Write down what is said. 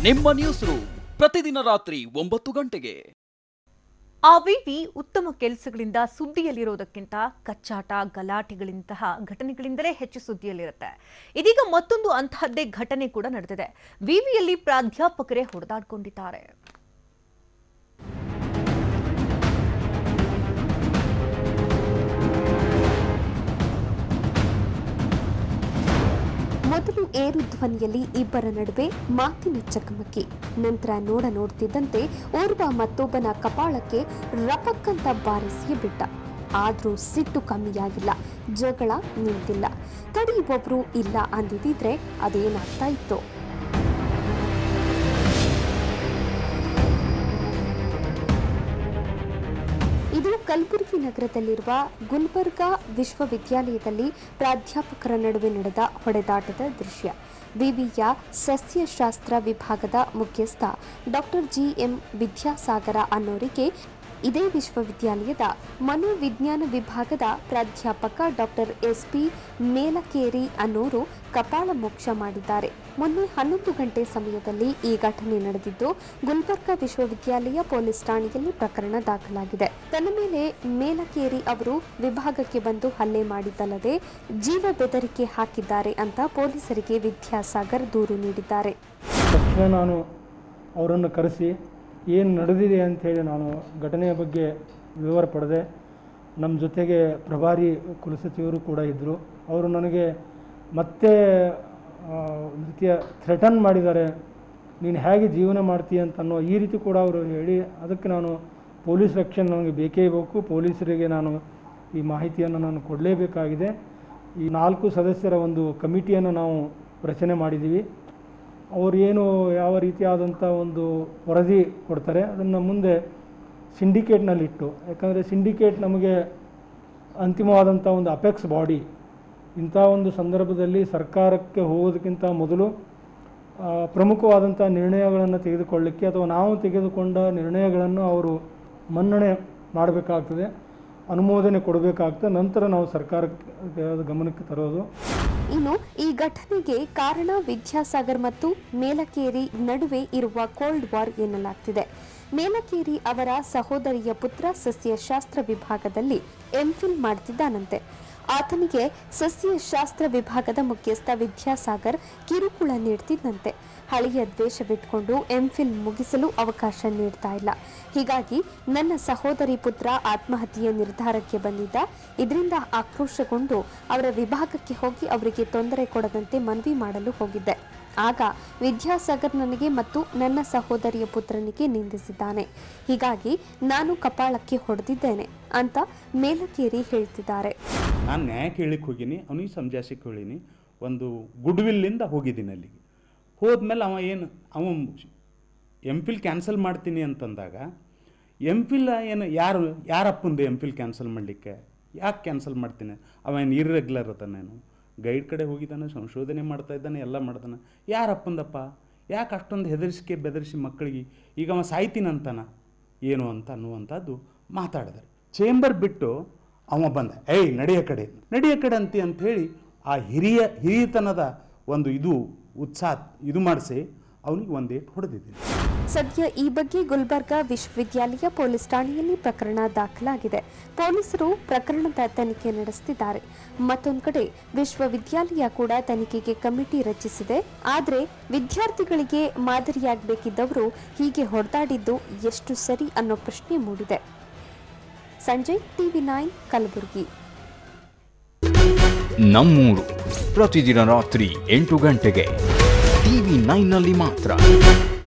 ನಿಮ್ಮ news room ಪ್ರತಿದಿನ ರಾತ್ರಿ ಒಂಬತ್ತು ಗಂಟೆಗೆ ಆ ವಿವಿ ಉತ್ತಮ ಕೆಲಸಗಳಿಂದ ಸುದ್ದಿಯಲ್ಲಿರೋದಕ್ಕಿಂತ ಕಚ್ಚಾಟ ಗಲಾಟೆಗಳಿಂತಹ ಘಟನೆಗಳಿಂದಲೇ ಹೆಚ್ಚು ಸುದ್ದಿಯಲ್ಲಿರುತ್ತೆ ಇದೀಗ ಮತ್ತೊಂದು ಅಂತಹದ್ದೇ ಘಟನೆ ಕೂಡ ನಡೆದಿದೆ ವಿವಿಯಲ್ಲಿ ಪ್ರಾಧ್ಯಾಪಕರೇ ಹೊಡೆದಾಡ್ಕೊಂಡಿದ್ದಾರೆ ಮೊದಲು ಏರು ಧ್ವನಿಯಲ್ಲಿ ಇಬ್ಬರ ನಡುವೆ ಮಾತಿನ ಚಕಮಕಿ ನಂತರ ನೋಡ ನೋಡ್ತಿದ್ದಂತೆ ಓರ್ವ ಮತ್ತೊಬ್ಬನ ಕಪಾಳಕ್ಕೆ ರಪಕ್ಕಂತ ಬಾರಿಸಿ ಬಿಟ್ಟ ಆದ್ರೂ ಸಿಟ್ಟು ಕಮ್ಮಿಯಾಗಿಲ್ಲ ಜಗಳ ನಿಂತಿಲ್ಲ ತಡೆಯುವವರು ಇಲ್ಲ ಅಂದಿದ್ರೆ ಅದೇನಾಗ್ತಾ ಇತ್ತು ಇದು ಕಲಬುರಗಿ ನಗರದಲ್ಲಿರುವ ಗುಲ್ಬರ್ಗಾ ವಿಶ್ವವಿದ್ಯಾಲಯದಲ್ಲಿ ಪ್ರಾಧ್ಯಾಪಕರ ನಡುವೆ ನಡೆದ ಹೊಡೆದಾಟದ ದೃಶ್ಯ ವಿವಿಯ ಸಸ್ಯಶಾಸ್ತ್ರ ವಿಭಾಗದ ಮುಖ್ಯಸ್ಥ ಡಾಕ್ಟರ್ ಜಿ ಎಂ ವಿದ್ಯಾಸಾಗರ ಅನ್ನೋರಿಗೆ ಇದೇ ವಿಶ್ವವಿದ್ಯಾಲಯದ ಮನೋವಿಜ್ಞಾನ ವಿಭಾಗದ ಪ್ರಾಧ್ಯಾಪಕ ಡಾಕ್ಟರ್ ಎಸ್ ಪಿ ಮೇಲಕೇರಿ ಅನ್ನೋರು ಕಪಾಳ ಮೋಕ್ಷ ಮಾಡಿದ್ದಾರೆ ಮೊನ್ನೆ ಹನ್ನೊಂದು ಗಂಟೆ ಸಮಯದಲ್ಲಿ ಈ ಘಟನೆ ನಡೆದಿದ್ದು ಗುಲ್ಬರ್ಗಾ ವಿಶ್ವವಿದ್ಯಾಲಯ ಪೊಲೀಸ್ ಠಾಣೆಯಲ್ಲಿ ಪ್ರಕರಣ ದಾಖಲಾಗಿದೆ ತನ್ನ ಮೇಲೆ ಮೇಲಕೇರಿ ಅವರು ವಿಭಾಗಕ್ಕೆ ಬಂದು ಹಲ್ಲೆ ಮಾಡಿದ್ದಲ್ಲದೆ ಜೀವ ಬೆದರಿಕೆ ಹಾಕಿದ್ದಾರೆ ಅಂತ ಪೊಲೀಸರಿಗೆ ವಿದ್ಯಾಸಾಗರ್ ದೂರು ನೀಡಿದ್ದಾರೆ ತಕ್ಷಣ ನಾನು ಅವರನ್ನು ಕರೆಸಿ ಏನು ನಡೆದಿದೆ ಅಂಥೇಳಿ ನಾನು ಘಟನೆಯ ಬಗ್ಗೆ ವಿವರ ಪಡೆದೆ ನಮ್ಮ ಜೊತೆಗೆ ಪ್ರಭಾರಿ ಕುಲಸಚಿವರು ಕೂಡ ಇದ್ದರು ಅವರು ನನಗೆ ಮತ್ತೆ ಆ, ಒಂದು ರೀತಿಯ ಥ್ರೆಟನ್ ಮಾಡಿದ್ದಾರೆ ನೀನು ಹೇಗೆ ಜೀವನ ಮಾಡ್ತೀಯ ಅಂತ ಅನ್ನೋ ಈ ರೀತಿ ಕೂಡ ಅವರು ಹೇಳಿ ಅದಕ್ಕೆ ನಾನು ಪೊಲೀಸ್ ರಕ್ಷಣೆ ನನಗೆ ಬೇಕೇ ಬೇಕು ಪೊಲೀಸರಿಗೆ ನಾನು ಈ ಮಾಹಿತಿಯನ್ನು ನಾನು ಕೊಡಲೇಬೇಕಾಗಿದೆ ಈ ನಾಲ್ಕು ಸದಸ್ಯರ ಒಂದು ಕಮಿಟಿಯನ್ನು ನಾವು ರಚನೆ ಮಾಡಿದ್ದೀವಿ ಅವರು ಏನು ಯಾವ ರೀತಿಯಾದಂಥ ಒಂದು ವರದಿ ಕೊಡ್ತಾರೆ ಅದನ್ನು ಮುಂದೆ ಸಿಂಡಿಕೇಟ್ನಲ್ಲಿಟ್ಟು ಯಾಕಂದರೆ ಸಿಂಡಿಕೇಟ್ ನಮಗೆ ಅಂತಿಮವಾದಂಥ ಒಂದು ಅಪೆಕ್ಸ್ ಬಾಡಿ ಇಂಥ ಒಂದು ಸಂದರ್ಭದಲ್ಲಿ ಸರ್ಕಾರಕ್ಕೆ ಹೋಗೋದಕ್ಕಿಂತ ಮೊದಲು ಆ, ಪ್ರಮುಖವಾದಂಥ ನಿರ್ಣಯಗಳನ್ನು ತೆಗೆದುಕೊಳ್ಳಿಕ್ಕೆ ಅಥವಾ ನಾವು ತೆಗೆದುಕೊಂಡ ನಿರ್ಣಯಗಳನ್ನು ಅವರು ಮನ್ನಣೆ ಮಾಡಬೇಕಾಗ್ತದೆ ಅನುಮೋದನೆ ಕೊಡಬೇಕಾಗ್ತದೆ ನಂತರ ನಾವು ಸರ್ಕಾರಕ್ಕೆ ಅದು ಗಮನಕ್ಕೆ ತರೋದು ಇನ್ನು ಈ ಘಟನೆಗೆ ಕಾರಣ ವಿದ್ಯಾಸಾಗರ್ ಮತ್ತು ಮೇಲಕೇರಿ ನಡುವೆ ಇರುವ ಕೋಲ್ಡ್ ವಾರ್ ಎನ್ನಲಾಗ್ತಿದೆ ಮೇಲಕೇರಿ ಅವರ ಸಹೋದರಿಯ ಪುತ್ರ ಸಸ್ಯಶಾಸ್ತ್ರ ವಿಭಾಗದಲ್ಲಿ ಎಂಫಿಲ್ ಮಾಡ್ತಿದ್ದಾನಂತೆ ಆತನಿಗೆ ಸಸ್ಯಶಾಸ್ತ್ರ ವಿಭಾಗದ ಮುಖ್ಯಸ್ಥ ವಿದ್ಯಾಸಾಗರ್ ಕಿರುಕುಳ ನೀಡ್ತಿದ್ದಂತೆ ಹಳೆಯ ದ್ವೇಷವಿಟ್ಕೊಂಡು ಎಂಫಿಲ್ ಮುಗಿಸಲು ಅವಕಾಶ ನೀಡ್ತಾ ಇಲ್ಲ ಹೀಗಾಗಿ ನನ್ನ ಸಹೋದರಿ ಪುತ್ರ ಆತ್ಮಹತ್ಯೆಯ ನಿರ್ಧಾರಕ್ಕೆ ಬಂದಿದ್ದ ಇದರಿಂದ ಆಕ್ರೋಶಗೊಂಡು ಅವರ ವಿಭಾಗಕ್ಕೆ ಹೋಗಿ ಅವರಿಗೆ ತೊಂದರೆ ಕೊಡದಂತೆ ಮನವಿ ಮಾಡಲು ಹೋಗಿದ್ದೆ ಆಗ ವಿದ್ಯಾಸಾಗರ್ ನನಗೆ ಮತ್ತು ನನ್ನ ಸಹೋದರಿಯ ಪುತ್ರನಿಗೆ ನಿಂದಿಸಿದ್ದಾನೆ ಹೀಗಾಗಿ ನಾನು ಕಪಾಳಕ್ಕೆ ಹೊಡೆದಿದ್ದೇನೆ ಅಂತ ಮೇಲಕೇರಿ ಹೇಳ್ತಿದ್ದಾರೆ ನಾನು ನ್ಯಾಯ ಕೇಳಲಿಕ್ಕೆ ಹೋಗೀನಿ ಅವನಿಗೆ ಸಮಜಾಯಿಸಕ್ಕೆ ಹೋಳೀನಿ ಒಂದು ಗುಡ್ವಿಲ್ಲಿಂದ ಹೋಗಿದ್ದೀನಿ ಅಲ್ಲಿಗೆ ಹೋದ್ಮೇಲೆ ಅವ ಏನು ಅವ ಎಮ್ ಫಿಲ್ ಕ್ಯಾನ್ಸಲ್ ಮಾಡ್ತೀನಿ ಅಂತಂದಾಗ ಎಮ್ ಫಿಲ್ ಏನು ಯಾರು ಯಾರಪ್ಪಂದು ಎಮ್ ಫಿಲ್ ಕ್ಯಾನ್ಸಲ್ ಮಾಡಲಿಕ್ಕೆ ಯಾಕೆ ಕ್ಯಾನ್ಸಲ್ ಮಾಡ್ತೀನಿ ಅವ ಏನು ಇರ್ರೆಗ್ಯುಲರ್ ಅದಾನೇನು ಗೈಡ್ ಕಡೆ ಹೋಗಿದ್ದಾನೆ ಸಂಶೋಧನೆ ಮಾಡ್ತಾ ಇದ್ದಾನೆ ಎಲ್ಲ ಮಾಡ್ತಾನೆ ಯಾರಪ್ಪಂದಪ್ಪ ಯಾಕೆ ಅಷ್ಟೊಂದು ಹೆದರಿಸಿಕೆ ಬೆದರಿಸಿ ಮಕ್ಕಳಿಗೆ ಈಗ ಅವ ಸಾಯ್ತೀನಂತಾನ ಏನು ಅಂತ ಅನ್ನುವಂಥದ್ದು ಮಾತಾಡಿದಾರೆ ಚೇಂಬರ್ ಬಿಟ್ಟು ಅವ ಬಂದ ಏಯ್ ನಡೆಯ ಕಡೆ ನಡೆಯ ಕಡೆ ಅಂತಿ ಅಂಥೇಳಿ ಆ ಹಿರಿಯ ಹಿರಿಯತನದ ಒಂದು ಇದು ಉತ್ಸಾಹ ಇದು ಮಾಡಿಸಿ ಅವನಿಗೆ ಒಂದೇಟು ಹೊಡೆದಿದ್ದೀನಿ ಸದ್ಯ ಈ ಬಗ್ಗೆ ಗುಲ್ಬರ್ಗಾ ವಿಶ್ವವಿದ್ಯಾಲಯ ಪೊಲೀಸ್ ಠಾಣೆಯಲ್ಲಿ ಪ್ರಕರಣ ದಾಖಲಾಗಿದೆ ಪೊಲೀಸರು ಪ್ರಕರಣದ ತನಿಖೆ ನಡೆಸುತ್ತಿದ್ದಾರೆ ಮತ್ತೊಂದು ಕಡೆ ವಿಶ್ವವಿದ್ಯಾಲಯ ಕೂಡ ತನಿಖೆಗೆ ಕಮಿಟಿ ರಚಿಸಿದೆ ಆದರೆ ವಿದ್ಯಾರ್ಥಿಗಳಿಗೆ ಮಾದರಿಯಾಗಬೇಕಿದ್ದವರು ಹೀಗೆ ಹೊಡೆದಾಡಿದ್ದು ಎಷ್ಟು ಸರಿ ಅನ್ನೋ ಪ್ರಶ್ನೆ ಮೂಡಿದೆ ಸಂಜಯ್ ಟಿವಿ ನೈನ್ ಕಲಬುರಗಿ ನಮ್ಮೂರು ಪ್ರತಿದಿನ ರಾತ್ರಿ ಎಂಟು ಗಂಟೆಗೆ ಟಿವಿ ನೈನ್ನಲ್ಲಿ ಮಾತ್ರ